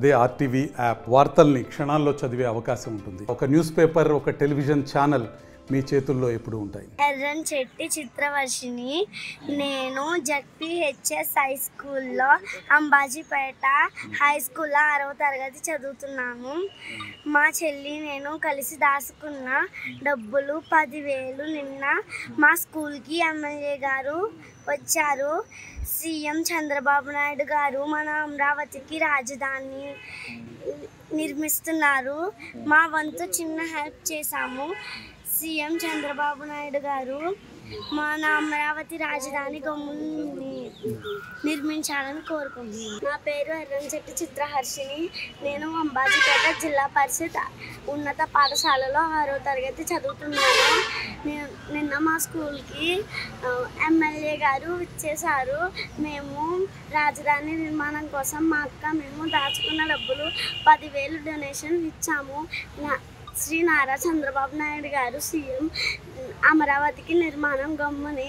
అదే RTV app వార్తల్ని క్షణాల్లో చదివే అవకాశం ఉంటుంది ఒక న్యూస్ పేపర్ ఒక టెలివిజన్ ఛానల్ మీ చేతుల్లో ఎప్పుడూ ఉంటాయి ఎర్రన్ చెట్టి చిత్రవర్షిని నేను జడ్పిహెచ్ఎస్ హై స్కూల్లో అంబాజీపేట హై స్కూల్లో ఆరవ తరగతి చదువుతున్నాము మా చెల్లి నేను కలిసి దాచుకున్న డబ్బులు పదివేలు నిన్న మా స్కూల్కి ఎమ్మెల్యే గారు వచ్చారు సీఎం చంద్రబాబు నాయుడు గారు మన అమరావతికి రాజధాని నిర్మిస్తున్నారు మా వంతు చిన్న హెల్ప్ చేశాము సీఎం చంద్రబాబు నాయుడు గారు మన అమరావతి రాజధాని గమ్ముని నిర్మించాలని కోరుకుంటున్నాను నా పేరు ఎర్రంచెట్టి చిత్రహర్షిని నేను అంబాజీపేట జిల్లా పరిషత్ ఉన్నత పాఠశాలలో ఆరో తరగతి చదువుతున్నాను నే- నిన్న మా స్కూల్కి ఆ, ఎమ్మెల్యే గారు ఇచ్చేశారు మేము రాజధాని నిర్మాణం కోసం మా అక్క మేము దాచుకున్న డబ్బులు పదివేలు డొనేషన్ ఇచ్చాము నా శ్రీ నారా చంద్రబాబు నాయుడు గారు సీఎం అమరావతికి నిర్మాణం గమ్ముని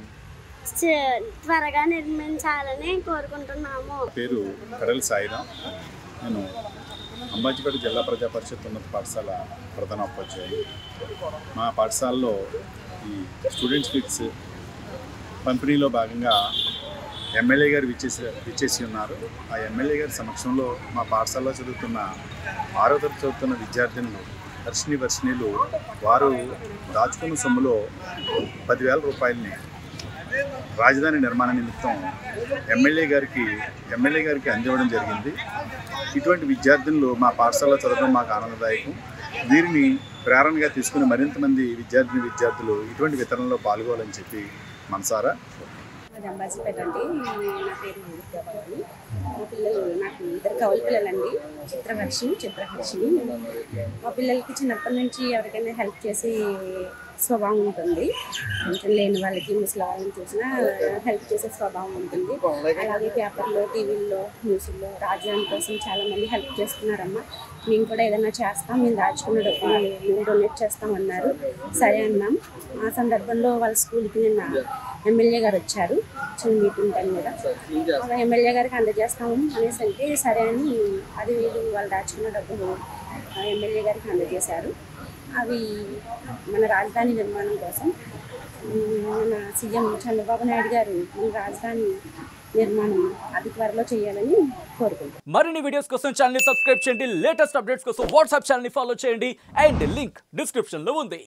చ- త్వరగా నిర్మించాలని కోరుకుంటున్నాము పేరు కడలి సాయిరాం నేను అంబాజీపేట జిల్లా ప్రజా పరిషత్ ఉన్నత పాఠశాల ప్రధాన ఉపాధ్యాయులు మా పాఠశాలలో ఈ స్టూడెంట్స్ కిట్స్ పంపిణీలో భాగంగా ఎమ్మెల్యే గారు విచ్చేసి విచ్చేసి ఉన్నారు ఆ ఎమ్మెల్యే గారి సమక్షంలో మా పాఠశాలలో చదువుతున్న ఆరో తరగతి చదువుతున్న విద్యార్థినులు దర్శిని వర్షిణీలు వారు దాచుకున్న సొమ్ములో పదివేల రూపాయలని రాజధాని నిర్మాణ నిమిత్తం ఎమ్మెల్యే గారికి ఎమ్మెల్యే గారికి అందివ్వడం జరిగింది ఇటువంటి విద్యార్థులు మా పాఠశాలలో చదవడం మాకు ఆనందదాయకం వీరిని ప్రేరణగా తీసుకుని మరింత మంది విద్యార్థిని విద్యార్థులు ఇటువంటి వితరణలో పాల్గొవాలని చెప్పి మనసారా మాది అంబాజీపేట అండి నా పేరు విద్యాబాబు మా పిల్లలు నాకు ఇద్దరు కౌలు పిల్లలండి చిత్రవర్షి చిత్రహర్షిని మా పిల్లలకి చిన్నప్పటి నుంచి ఎవరికైనా హెల్ప్ చేసి స్వభావం ఉంటుంది కొంచెం లేని వాళ్ళకి ముసలి వాళ్ళని చూసినా హెల్ప్ చేసే స్వభావం ఉంటుంది అలాగే పేపర్లో టీవీల్లో న్యూస్లో రాజధాని కోసం చాలామంది హెల్ప్ చేస్తున్నారమ్మా మేము కూడా ఏదైనా చేస్తాం మేము దాచుకున్న డబ్బులు మేము డొనేట్ చేస్తామన్నారు సరే అన్నాం ఆ సందర్భంలో వాళ్ళ స్కూల్కి నిన్న ఎమ్మెల్యే గారు వచ్చారు చిన్న మీటింగ్ టైం మీద అలా ఎమ్మెల్యే గారికి అందజేస్తాము అనేసి అంటే సరే అని అది వీళ్ళు వాళ్ళు దాచుకున్న డబ్బులు ఆ ఎమ్మెల్యే గారికి అందజేశారు అవి మన రాజధాని నిర్మాణం కోసం ఉమ్, మన సీఎం చంద్రబాబు నాయుడు గారు మన రాజధాని నిర్మాణం అతి త్వరలో చేయాలని కోరుకుంటున్నాను మరిన్ని వీడియోస్ కోసం ఛానల్ సబ్స్క్రైబ్ చేయండి లేటెస్ట్ అప్డేట్స్ కోసం వాట్సాప్ ఛానల్ ఫాలో చేయండి అండ్ లింక్ డిస్క్రిప్షన్ లో ఉంది